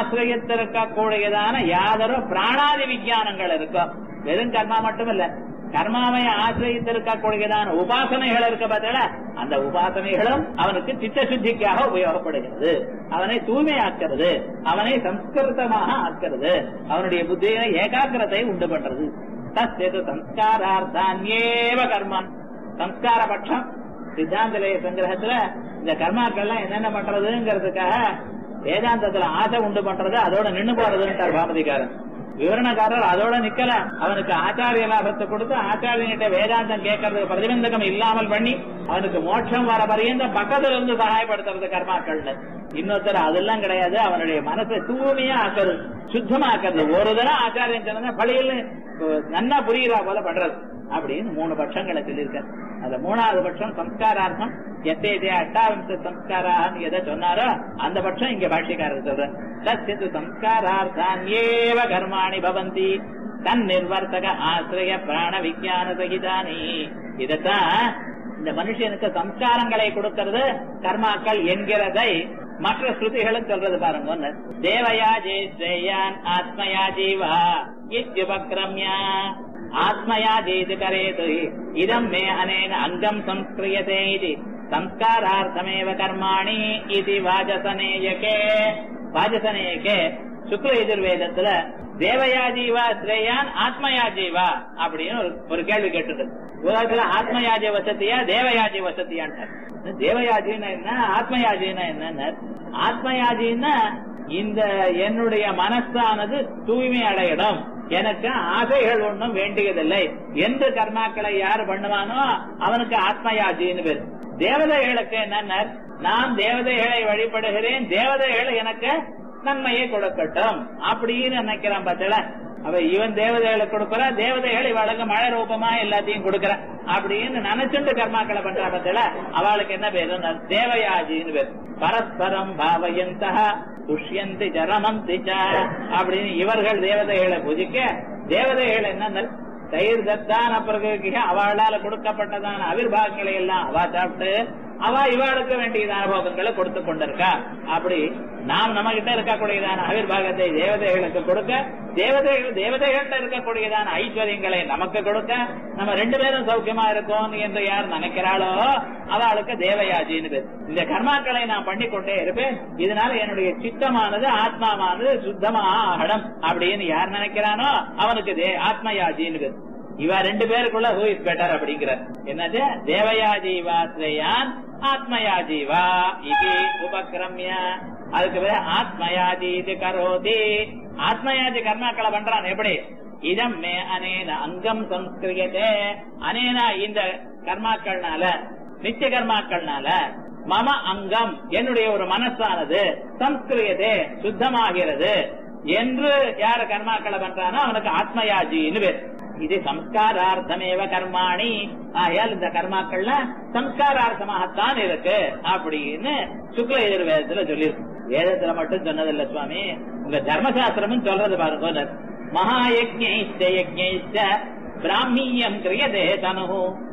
ஆசிரியத்திருக்கக்கூடியதான யாதொரு பிராணாதி விஜயானங்கள் இருக்கும் வெறும் கர்மா மட்டும் இல்ல கர்மாவை ஆசிரியத்திருக்கக்கூடியதான உபாசனைகள் இருக்க பார்த்தல அந்த உபாசனைகளும் அவனுக்கு சித்த சுத்திக்காக உபயோகப்படுகிறது அவனை தூய்மையாக்கிறது அவனை சம்ஸ்கிருதமாக ஆக்கிறது அவனுடைய புத்தியில ஏகாகிரத்தை உண்டு பண்றது தஸ்து சம்ஸ்காரார்த்தான்யேவ கர்மம் சம்ஸ்கார பட்சம் சித்தாந்தலய சங்கிரகத்துல இந்த கர்மாக்கள்லாம் என்னென்ன பண்றதுங்கிறதுக்காக வேதாந்தத்துல ஆசை உண்டு பண்றது அதோட நின்னு போறதுன்னு பாமதிக்காரன் விவரணக்காரர் அதோட நிக்கல அவனுக்கு ஆச்சாரிய லாபத்தை கொடுத்து ஆச்சாரியன்கிட்ட வேதாந்தம் கேட்கறதுக்கு பிரதிபந்தகம் இல்லாமல் பண்ணி அவனுக்கு மோட்சம் வர பரியந்த பக்கத்துல இருந்து சகாயப்படுத்துறது கர்மாக்கள்னு இன்னொருத்தர் அதெல்லாம் கிடையாது அவனுடைய மனசை தூய்மையா ஆக்குறது சுத்தமா ஆக்குறது ஒரு தடவை ஆச்சாரியன் சொன்னா பழியில் நன்னா புரியுறா போல பண்றது அப்படின்னு மூணு பட்சங்களை சொல்லியிருக்காரு அந்த மூணாவது பட்சம் சம்ஸ்காரார்த்தம் எத்தே அட்டாவிம்ச சம்ஸ்காரான்னு எதை சொன்னாரோ அந்த பட்சம் இங்க பாஷ்யக்காரர் சொல்ற தஸ்து சம்ஸ்காரார்த்தான் ஏவ கர்மாணி பவந்தி தன் நிர்வர்த்தக ஆசிரிய பிராண விஜயான சகிதானி இதத்தான் இந்த மனுஷனுக்கு சம்ஸ்காரங்களை கொடுக்கிறது கர்மாக்கள் என்கிறதை மற்ற ஸ்ருதிகளும் சொல்றது பாருங்க தேவயா ஜெயஸ்ரேயான் ஆத்மயா ஜீவா இத்யுபக்ரம்யா ஆத்மயா ஜெயிது கரேது இதம் மே அனேன அங்கம் சம்ஸ்கிரியதே இது சம்ஸ்காரார்த்தமேவ கர்மாணி இது வாஜசனேயகே வாஜசனேயகே சுக்ல எதிர்வேதத்துல தேவயா ஜீவா ஸ்ரேயான் ஆத்மயா ஜீவா அப்படின்னு ஒரு ஒரு கேள்வி கேட்டுது உலகத்துல ஆத்மயாஜி வசதியா தேவயாஜி வசதியான்ட்டார் தேவயாஜின்னா என்ன ஆத்மயாஜின்னா என்ன ஆத்மயாஜின்னா இந்த என்னுடைய மனசானது தூய்மை அடையிடும் எனக்கு ஆசைகள் ஒன்றும் வேண்டியதில்லை எந்த கர்மாக்களை யார் பண்ணுவானோ அவனுக்கு ஆத்மயாஜின்னு பேர் தேவதைகளுக்கு என்னன்னா நான் தேவதைகளை வழிபடுகிறேன் தேவதைகள் எனக்கு நன்மையை கொடுக்கட்டும் அப்படின்னு நினைக்கிறான் பார்த்தல அவ இவன் தேவதைகளை கொடுக்கறா தேவதைகள் இவளுக்கு மழை ரூபமா எல்லாத்தையும் கொடுக்கற அப்படின்னு நினைச்சுட்டு கர்மாக்களை பண்றா பார்த்தல அவளுக்கு என்ன பேரு தேவயாஜின்னு பேரு பரஸ்பரம் பாவயந்த துஷ்யந்தி ஜரமந்தி அப்படின்னு இவர்கள் தேவதைகளை பூஜிக்க தேவதைகள் என்ன தயிர் தத்தான பிறகு அவளால கொடுக்கப்பட்டதான அவிர்வாகங்களை எல்லாம் அவ சாப்பிட்டு அவ இவாளுக்கு வேண்டியதான போகங்களை கொடுத்து கொண்டிருக்கா அப்படி நாம் நம்ம கிட்ட இருக்கக்கூடியதான அவிர்வாகத்தை தேவதைகளுக்கு கொடுக்க தேவதைகள் தேவதைகள்கிட்ட இருக்கக்கூடியதான ஐஸ்வர்யங்களை நமக்கு கொடுக்க நம்ம ரெண்டு பேரும் சௌக்கியமா இருக்கோம் என்று யார் நினைக்கிறாளோ அவளுக்கு தேவயாஜின்னு பேர் இந்த கர்மாக்களை நான் பண்ணி கொண்டே இருப்பேன் இதனால என்னுடைய சித்தமானது ஆத்மாவானது சுத்தமா ஆகணும் அப்படின்னு யார் நினைக்கிறானோ அவனுக்கு தே ஆத்மயாஜின்னு பேர் இவ ரெண்டு பேருக்குள்ள ஹூ இஸ் பெட்டர் அப்படிங்கிறார் என்னது தேவயாஜீவா ஸ்ரேயான் ஆத்மயாஜீவா இது உபக்கிரமிய அதுக்கு பேர் ஆத்மயாஜி இது கரோதி ஆத்மயாஜி கர்மாக்களை பண்றான் எப்படி இதம் மே அனேன அங்கம் சம்ஸ்கிரியதே அனேனா இந்த கர்மாக்கள்னால நித்திய கர்மாக்கள்னால மம அங்கம் என்னுடைய ஒரு மனசானது சம்ஸ்கிரியதே சுத்தமாகிறது என்று யார கர்மாக்களை பண்றானோ அவனுக்கு ஆத்மயாஜின்னு பேர் இது சம்ஸ்காரார்த்தமேவ கர்மாணி ஆகையால் இந்த கர்மாக்கள்லாம் சம்ஸ்காரார்த்தமாகத்தான் இருக்கு அப்படின்னு சுக்ல எதிர்வேதத்துல சொல்லியிருக்கு வேதத்துல மட்டும் சொன்னதில்ல சுவாமி உங்க தர்மசாஸ்திரமும் சொல்றது பாருங்க மகாயஜ்ஞைச்ச யஜ்ஞைச்ச பிராமியம் கிரியதே தனு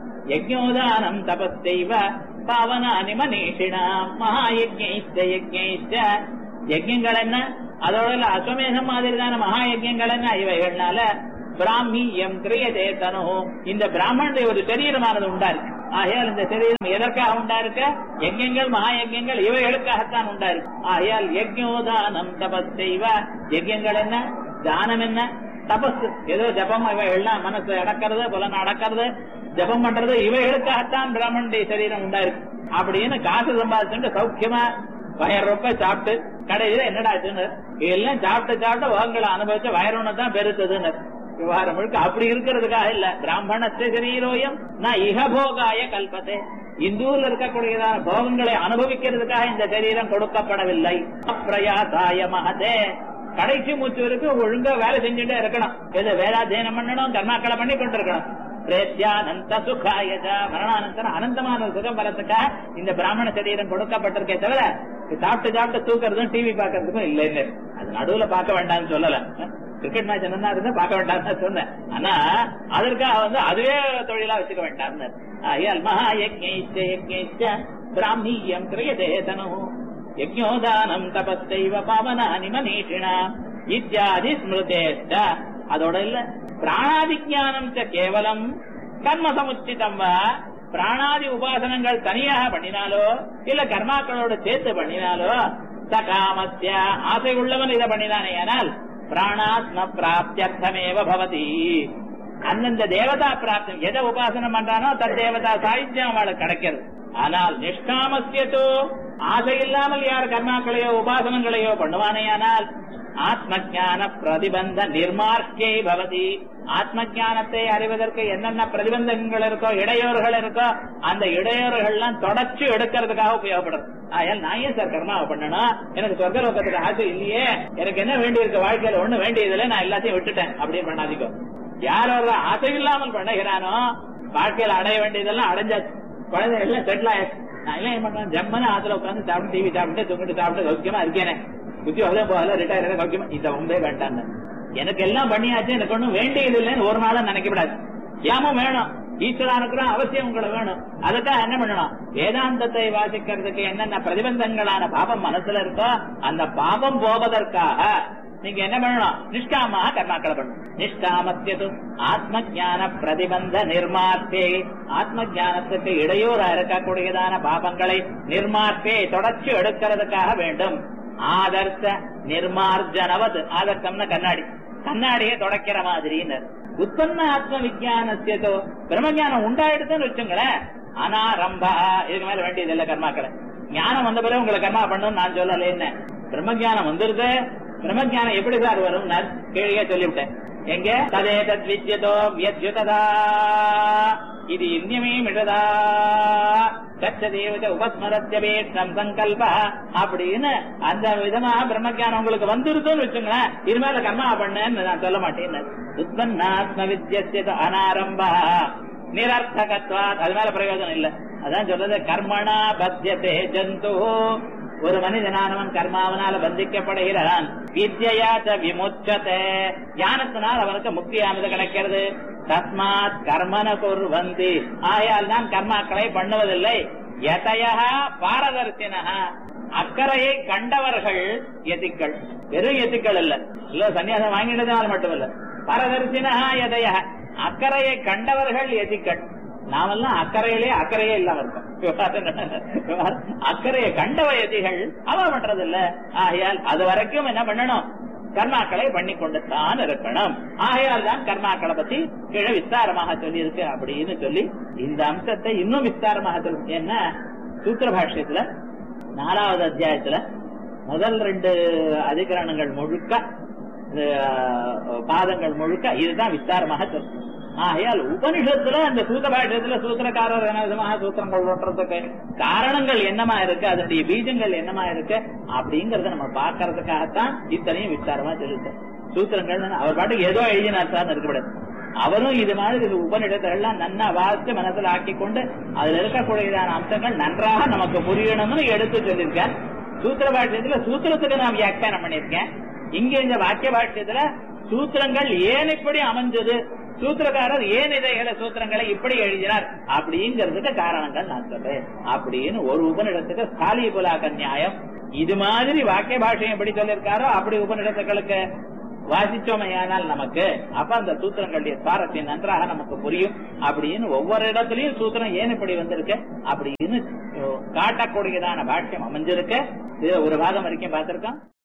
யஜ்ஞோதானம் தபஸ்தைவ பாவனானி மனீஷிணாம் மகாயஜ்ஞைச்ச யஜ்ஞைச்ச யஜ்யங்கள் என்ன அதோட இல்ல அஸ்வமேதம் மாதிரிதான மகா யஜ்யங்கள் என்ன இவைகள்னால பிராமியம் கிரியதே தனு இந்த பிராமணனுடைய ஒரு சரீரமானது உண்டா இருக்கு ஆகையால் இந்த சரீரம் எதற்காக உண்டா இருக்க யஜ்யங்கள் மகா யஜ்யங்கள் இவைகளுக்காகத்தான் உண்டா இருக்கு ஆகையால் யஜ்யோதானம் தபஸ் செய்வ யஜ்யங்கள் என்ன தானம் என்ன தபஸ் ஏதோ ஜபம் இவைகள்லாம் மனசு அடக்கிறது புலன் அடக்கிறது ஜபம் பண்றது இவைகளுக்காகத்தான் பிராமணுடைய சரீரம் உண்டா இருக்கு அப்படின்னு காசு சம்பாதிச்சுட்டு சௌக்கியமா வயர் ரொம்ப சாப்பிட்டு கடைசியில என்னடா ஆச்சுன்னு இதெல்லாம் சாப்பிட்டு சாப்பிட்டு உங்களை அனுபவிச்ச வயரோன்னு தான் பெருத்ததுன்னு விவகாரம் முழுக்க அப்படி இருக்கிறதுக்காக இல்ல பிராமணத்தை சரீரோயம் நான் இகபோகாய கல்பத்தை இந்தூர்ல இருக்கக்கூடியதான போகங்களை அனுபவிக்கிறதுக்காக இந்த சரீரம் கொடுக்கப்படவில்லை அப்பிரயாசாய மகதே கடைசி மூச்சு வரைக்கும் ஒழுங்கா வேலை செஞ்சுட்டே இருக்கணும் எது வேதாத்தியனம் பண்ணணும் கர்மாக்களை பண்ணி கொண்டிருக்கணும் பிரேத்யானந்த சுகாயஜ மரணானந்தரம் அனந்தமான சுகம் வரத்துக்காக இந்த பிராமண சரீரம் கொடுக்கப்பட்டிருக்கே தவிர சாப்பிட்டு சாப்பிட்டு தூக்குறதும் டிவி பாக்குறதுக்கும் இல்லை இல்லை அது நடுவுல பார்க்க வேண்டாம்னு சொல்லல கிரிக்கெட் மேட்ச் என்ன இருந்தா பார்க்க வேண்டாம்னு சொன்னேன் ஆனா அதற்காக வந்து அதுவே தொழிலா வச்சுக்க வேண்டாம்னு ஆகையால் மகா யஜ்ஞைச்ச யஜ்ஞைச்ச பிராமியம் கிரியதே தனு யஜ்ஞோதானம் தபஸ்தைவ பாவனானி மனீஷிணா இத்தியாதி ஸ்மிருதேஷ்ட அதோட இல்ல பிராணாதி ஜானம் கேவலம் கர்ம சமுச்சிதம் வா பிராணாதி உபாசனங்கள் தனியாக பண்ணினாலோ இல்ல கர்மாக்களோட சேர்த்து பண்ணினாலோ சகாமத்திய ஆசை உள்ளவன் இதை பண்ணினானே ஆனால் பிராணாத்ம பிராப்தியர்த்தமேவ பவதி அந்தந்த தேவதா பிராப்தம் எதை உபாசனம் பண்றானோ தன் தேவதா சாயுத்தியம் அவளுக்கு கிடைக்கிறது ஆனால் நிஷ்காமத்தியத்தோ ஆசை இல்லாமல் யார் கர்மாக்களையோ உபாசனங்களையோ பண்ணுவானேயானால் ஆத்ம ஜான பிரதிபந்த நிர்மார்க்கே பவதி ஆத்ம ஜானத்தை அறிவதற்கு என்னென்ன பிரதிபந்தங்கள் இருக்கோ இடையூறுகள் இருக்கோ அந்த இடையூறுகள்லாம் தொடர்ச்சி எடுக்கிறதுக்காக உபயோகப்படுறது ஆயால் நான் ஏன் சார் கர்மாவை பண்ணணும் எனக்கு சொர்க்க லோகத்துக்கு ஆசை இல்லையே எனக்கு என்ன வேண்டி இருக்கு வாழ்க்கையில ஒண்ணு வேண்டியதில்லை நான் எல்லாத்தையும் விட்டுட்டேன் அப்படின்னு பண்ணாதீங்க யார் ஒரு ஆசை இல்லாமல் பண்ணுகிறானோ வாழ்க்கையில அடைய வேண்டியதெல்லாம் அடைஞ்சாச்சு குழந்தை எல்லாம் செட்டில் ஆயிடுச்சு நான் எல்லாம் என்ன பண்றேன் ஜம்மனு ஆத்துல உட்காந்து சாப்பிட்டு டிவி சாப்பிட்டு தூங்கிட்டு சாப்பிட்டு சௌக்கியமா இருக்கேனே உத்தியோகம் போகல ரிட்டையர் சௌக்கியமா இந்த உண்டே வேண்டாம் எனக்கு எல்லாம் பண்ணியாச்சு எனக்கு ஒண்ணும் வேண்டியது இல்லைன்னு ஒரு நாளும் நினைக்கப்படாது ஏமும் வேணும் ஈஸ்வரானுக்குற அவசியம் உங்களுக்கு வேணும் அதுக்காக என்ன பண்ணணும் வேதாந்தத்தை வாசிக்கிறதுக்கு என்னென்ன பிரதிபந்தங்களான பாபம் மனசுல இருக்கோ அந்த பாபம் போவதற்காக நீங்க என்ன பண்ணணும் நிஷ்காமாக கர்மாக்களை பண்ணணும் நிஷ்காமத்தியது ஆத்ம ஜான பிரதிபந்த நிர்மார்த்தே ஆத்ம ஜானத்துக்கு இடையூறா இருக்கக்கூடியதான பாபங்களை நிர்மார்த்தே தொடர்ச்சி எடுக்கிறதுக்காக வேண்டும் ஆதர்ச நிர்மார்ஜனவது ஆதர்சம்னா கண்ணாடி கண்ணாடியை தொடக்கிற மாதிரின்னு உற்பன்ன ஆத்ம விஜயானத்தியதோ பிரம்மஞானம் உண்டாயிடுதுன்னு வச்சுங்களேன் அனாரம்பா இதுக்கு மேல வேண்டியது இல்ல கர்மாக்களை ஞானம் வந்த பிறகு உங்களை கர்மா பண்ணணும் நான் சொல்லல என்ன பிரம்மஞானம் வந்துருது பிரம்மஞானம் எப்படி சார் வரும் நான் கீழே சொல்லிவிட்டேன் எங்க ததே தத் வித்யதோ வியத்யுததா இது இன்னமே மிடதா கச்சதேவத உபஸ்மரத்தியபேஷம் சங்கல்ப அப்படின்னு அந்த விதமா பிரம்மஜானம் உங்களுக்கு வந்துருதுன்னு வச்சுங்களேன் இது மேல கர்மா பண்ணேன்னு நான் சொல்ல மாட்டேன் உத்பன்னாத்ம வித்யசிய அனாரம்பா நிரர்த்தகத்வாத் அது மேல பிரயோஜனம் இல்ல அதான் சொல்றது கர்மணா பத்தியதே ஜந்து ஒரு மனிதனானவன் கர்மாவனால பந்திக்கப்படுகிறான் வித்யாச்ச விமுச்சதே ஞானத்தினால் அவனுக்கு முக்தியானது கிடைக்கிறது தஸ்மாத் கர்மன குர்வந்தி ஆயால் தான் கர்மாக்களை பண்ணுவதில்லை எதையா பாரதர்சினஹா அக்கறையை கண்டவர்கள் எதிக்கள் வெறும் எதிக்கள் இல்ல இல்ல சன்னியாசம் வாங்கினதுனால மட்டும் இல்ல பரதர்சினஹா எதையா அக்கறையை கண்டவர்கள் எதிக்கள் நாமெல்லாம் அக்கறையிலே அக்கறையே இல்லாம இருக்கோம் அக்கறையை கண்ட வயதிகள் அவ பண்றது இல்ல ஆகையால் அது வரைக்கும் என்ன பண்ணணும் கர்மாக்களை பண்ணி கொண்டு தான் இருக்கணும் ஆகையால் தான் கர்மாக்களை பத்தி கீழே விஸ்தாரமாக சொல்லி இருக்கு அப்படின்னு சொல்லி இந்த அம்சத்தை இன்னும் விஸ்தாரமாக சொல்லி என்ன சூத்திர பாஷ்யத்துல நாலாவது அத்தியாயத்துல முதல் ரெண்டு அதிகரணங்கள் முழுக்க பாதங்கள் முழுக்க இதுதான் விஸ்தாரமாக சொல்லும் ஆகையால் உபனிஷத்துல அந்த சூத்த பாஷ்யத்துல சூத்திரக்காரர் விதமாக சூத்திரங்கள் ஒட்டுறதுக்கு காரணங்கள் என்னமா இருக்கு அதனுடைய பீஜங்கள் என்னமா இருக்கு அப்படிங்கறத நம்ம பாக்குறதுக்காகத்தான் இத்தனையும் விஸ்தாரமா சொல்லிட்டு சூத்திரங்கள் அவர் பாட்டுக்கு ஏதோ எழுதினார் சார் இருக்கக்கூடாது அவரும் இது மாதிரி இது உபநிடத்தெல்லாம் நன்னா வாசித்து மனசுல ஆக்கி கொண்டு அதுல இருக்கக்கூடியதான அம்சங்கள் நன்றாக நமக்கு புரியணும்னு எடுத்து சொல்லியிருக்கார் சூத்திர பாஷ்யத்துல சூத்திரத்துக்கு நான் வியாக்கியானம் பண்ணியிருக்கேன் இங்க இந்த வாக்கிய பாஷ்யத்துல சூத்திரங்கள் ஏன் இப்படி அமைஞ்சது சூத்திரக்காரர் ஏன் இதைகளை சூத்திரங்களை இப்படி எழுதினார் அப்படிங்கிறதுக்கு காரணங்கள் நான் சொல்றேன் அப்படின்னு ஒரு உபநிடத்துக்கு ஸ்தாலி புலாக்க நியாயம் இது மாதிரி வாக்கிய பாஷையும் எப்படி சொல்லியிருக்காரோ அப்படி உபநிடத்துக்களுக்கு வாசிச்சோமையானால் நமக்கு அப்ப அந்த சூத்திரங்களுடைய சுவாரஸ்யம் நன்றாக நமக்கு புரியும் அப்படின்னு ஒவ்வொரு இடத்துலயும் சூத்திரம் ஏன் இப்படி வந்திருக்கு அப்படின்னு காட்டக்கூடியதான பாஷ்யம் அமைஞ்சிருக்கு இது ஒரு பாகம் வரைக்கும் பார்த்திருக்கோம்